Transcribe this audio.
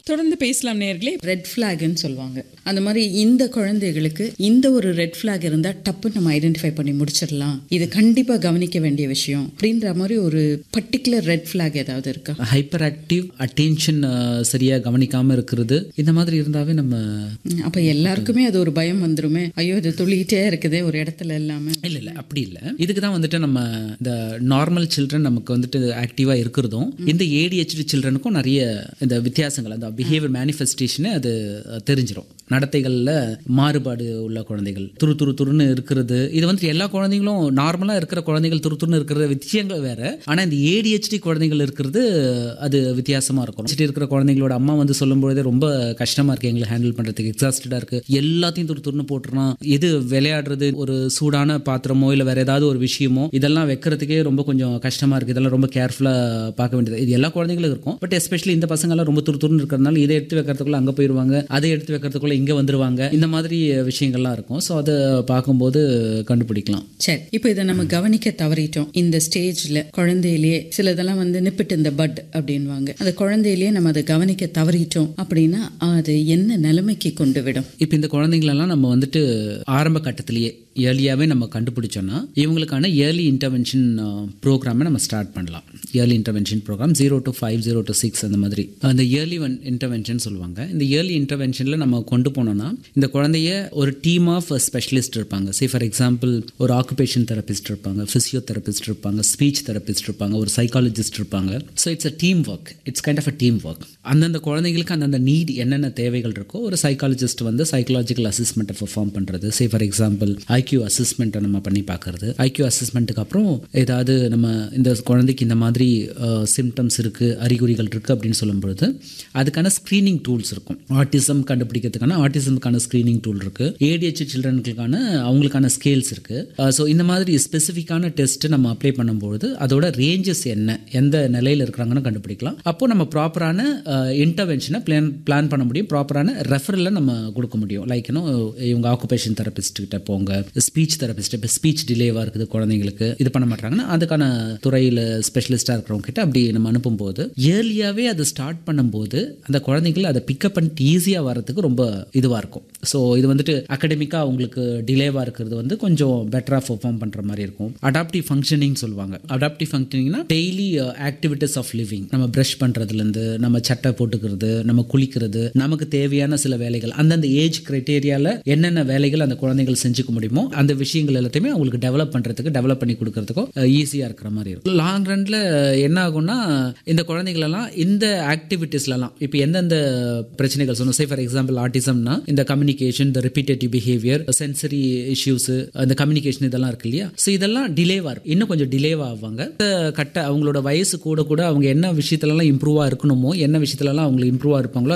தொடர்ந்து பேசலாம் நேர்களே ரெட் ஃப்ளாக்னு சொல்லுவாங்க அந்த மாதிரி இந்த குழந்தைகளுக்கு இந்த ஒரு ரெட் ஃப்ளாக் இருந்தால் டப்பு நம்ம ஐடென்டிஃபை பண்ணி முடிச்சிடலாம் இது கண்டிப்பாக கவனிக்க வேண்டிய விஷயம் அப்படின்ற மாதிரி ஒரு பர்டிகுலர் ரெட் ஃப்ளாக் ஏதாவது இருக்கா ஹைப்பர் ஆக்டிவ் அட்டென்ஷன் சரியாக கவனிக்காமல் இருக்கிறது இந்த மாதிரி இருந்தாவே நம்ம ம், அப்ப எல்லாருக்குமே அது ஒரு பயம் வந்துருமே ஐயோ இது துள்ளிக்கிட்டே இருக்குதே ஒரு இடத்துல இல்லாம இல்லை இல்லை அப்படி இல்லை இதுக்கு தான் வந்துட்டு நம்ம இந்த நார்மல் சில்ட்ரன் நமக்கு வந்துட்டு ஆக்டிவாக இருக்கிறதும் இந்த ஏடிஹெச்டி சில்ட்ரனுக்கும் நிறைய இந்த வித்தியாசங்கள் அந்த பிஹேவியர் மேனிஃபெஸ்டேஷனு அது அஹ், தெரிஞ்சிரும் நடத்தைகளில் மாறுபாடு உள்ள குழந்தைகள் துரு துரு துருன்னு இருக்கிறது இது வந்துட்டு எல்லா குழந்தைங்களும் நார்மலாக இருக்கிற குழந்தைகள் துரு துருன்னு இருக்கிற விஷயங்கள் வேற ஆனால் இந்த ஏடிஹெச்டி குழந்தைகள் இருக்கிறது அது வித்தியாசமாக இருக்கும் ADHD இருக்கிற குழந்தைங்களோட அம்மா வந்து சொல்லும்பொழுதே ரொம்ப கஷ்டமாக இருக்குது எங்களை ஹேண்டில் பண்ணுறதுக்கு எக்ஸாஸ்டடாக இருக்குது எல்லாத்தையும் துரு துருன்னு போட்டுறான் எது விளையாடுறது ஒரு சூடான பாத்திரமோ இல்லை வேற ஏதாவது ஒரு விஷயமோ இதெல்லாம் வைக்கிறதுக்கே ரொம்ப கொஞ்சம் கஷ்டமாக இருக்குது இதெல்லாம் ரொம்ப கேர்ஃபுல்லாக பார்க்க வேண்டியது இது எல்லா குழந்தைங்களும் இருக்கும் பட் எஸ்பெஷலி இந்த பசங்கள்லாம் ரொம்ப துரு துருன்னு இருக்கிறதுனால இதை எடுத்து வைக்கிறதுக்குள்ள அங்கே போயிடுவாங்க அதை எடுத்து வைக்கிறதுக்குள்ள இங்கே வந்துருவாங்க இந்த மாதிரி விஷயங்கள்லாம் இருக்கும் ஸோ அதை பார்க்கும்போது கண்டுபிடிக்கலாம் சரி இப்போ இதை நம்ம கவனிக்க தவறிட்டோம் இந்த ஸ்டேஜ்ல குழந்தையிலேயே சிலதெல்லாம் வந்து நிப்பிட்டு இந்த பட் அப்படின்வாங்க அந்த குழந்தையிலேயே நம்ம அதை கவனிக்க தவறிட்டோம் அப்படின்னா அது என்ன நிலைமைக்கு கொண்டு விடும் இப்போ இந்த குழந்தைங்களெல்லாம் நம்ம வந்துட்டு ஆரம்ப கட்டத்திலேயே ஏர்லியாகவே நம்ம கண்டுபிடிச்சோன்னா இவங்களுக்கான ஏர்லி இன்டர்வென்ஷன் ப்ரோக்ராமை நம்ம ஸ்டார்ட் பண்ணலாம் early intervention program zero to five zero to six அந்த மாதிரி அந்த இயர்லி ஒன் இன்டர்வென்ஷன் சொல்லுவாங்க இந்த இயர்லி இன்டர்வென்ஷனில் நம்ம கொண்டு போனோம்னா இந்த குழந்தைய ஒரு டீம் ஆஃப் ஸ்பெஷலிஸ்ட் இருப்பாங்க சே ஃபார் எக்ஸாம்பிள் ஒரு ஆக்குபேஷன் தெரபிஸ்ட் இருப்பாங்க ஃபிசியோதெரபிஸ்ட் இருப்பாங்க ஸ்பீச் தெரபிஸ்ட் இருப்பாங்க ஒரு சைக்காலஜிஸ்ட் இருப்பாங்க so it's a team work it's kind of a team work அந்தந்த குழந்தைங்களுக்கு அந்தந்த நீட் என்னென்ன தேவைகள் இருக்கோ ஒரு சைக்காலஜிஸ்ட் வந்து சைக்காலஜிக்கல் அசஸ்மெண்ட்டை பெர்ஃபார்ம் பண்ணுறது சே ஃபார் எக்ஸாம்பிள் ஐக்யூ அசஸ்மெண்ட்டை நம்ம பண்ணி பார்க்கறது ஐக்யூ அசஸ்மெண்ட்டுக்கு அப்புறம் ஏதாவது நம்ம இந்த குழந்தைக்கு இந்த மாதிரி சிம்டம்ஸ் இருக்குது அறிகுறிகள் இருக்குது அப்படின்னு சொல்லும்பொழுது அதுக்கான ஸ்க்ரீனிங் டூல்ஸ் இருக்கும் ஆட்டிசம் கண்டுபிடிக்கிறதுக்கான ஆட்டிசமுக்கான ஸ்க்ரீனிங் டூல் இருக்குது ஏடிஹெச் சில்ட்ரனுக்கான அவங்களுக்கான ஸ்கேல்ஸ் இருக்குது ஸோ இந்த மாதிரி ஸ்பெசிஃபிக்கான டெஸ்ட்டு நம்ம அப்ளை பண்ணும்போது அதோட ரேஞ்சஸ் என்ன எந்த நிலையில் இருக்கிறாங்கன்னு கண்டுபிடிக்கலாம் அப்போ நம்ம ப்ராப்பரான இன்டர்வென்ஷனை பிளான் பிளான் பண்ண முடியும் ப்ராப்பரான ரெஃபரலை நம்ம கொடுக்க முடியும் லைக் இன்னும் இவங்க ஆக்குபேஷன் தெரபிஸ்ட் கிட்ட போங்க ஸ்பீச் தெரபிஸ்ட் இப்போ ஸ்பீச் டிலேவாக இருக்குது குழந்தைங்களுக்கு இது பண்ண மாட்டாங்கன்னா அதுக்கான துறையில் ஸ்பெஷலிஸ்ட்டாக இருக்கிறவங்க கிட்ட அப்படி நம்ம அனுப்பும்போது இயர்லியாகவே அதை ஸ்டார்ட் பண்ணும்போது அந்த குழந்தைகள் அதை பிக்கப் பண்ணிட்டு ஈஸியாக வரதுக்கு ரொம்ப இதுவாக இருக்கும் ஸோ இது வந்துட்டு அகடமிக்காக அவங்களுக்கு டிலேவாக இருக்கிறது வந்து கொஞ்சம் பெட்டராக பெர்ஃபார்ம் பண்ணுற மாதிரி இருக்கும் அடாப்டிவ் ஃபங்க்ஷனிங் சொல்லுவாங்க அடாப்டிவ் ஃபங்க்ஷனிங்னா டெய்லி ஆக்டிவிட்டிஸ் ஆஃப் லிவிங் நம்ம ப்ரஷ் பண்ணுறதுலேருந்து நம்ம சட்டை போட்டுக்கிறது நம்ம குளிக்கிறது நமக்கு தேவையான சில வேலைகள் அந்தந்த ஏஜ் கிரைட்டேரியாவில் என்னென்ன வேலைகள் அந்த குழந்தைகள் செஞ்சுக்க முடியுமோ அந்த விஷயங்கள் எல்லாத்தையுமே அவங்களுக்கு டெவலப் பண்ணுறதுக்கு டெவலப் பண்ணி கொடுக்கறதுக்கும் ஈஸியாக இருக்கிற மாதிரி இருக்கும் லாங் ரன்ல என்ன ஆகும்னா இந்த குழந்தைகளெல்லாம் இந்த ஆக்டிவிட்டீஸ்லலாம் இப்போ எந்தெந்த பிரச்சனைகள் சொன்னோம் சே ஃபார் எக்ஸாம்பிள் ஆட்டிசம்னா இந்த கம்யூனிகேஷன் இந்த ரிப்பீட்டேட்டிவ் பிஹேவியர் சென்சரி இஷ்யூஸ் அந்த கம்யூனிகேஷன் இதெல்லாம் இருக்கு இல்லையா ஸோ இதெல்லாம் டிலேவாக இருக்கும் இன்னும் கொஞ்சம் டிலேவாக ஆவாங்க இந்த கட்ட அவங்களோட வயசு கூட கூட அவங்க என்ன விஷயத்துலலாம் இம்ப்ரூவாக இருக்கணுமோ என்ன விஷயத்துலலாம் அவங்களுக்கு இம்ப்ரூவாக இருப்பாங்களோ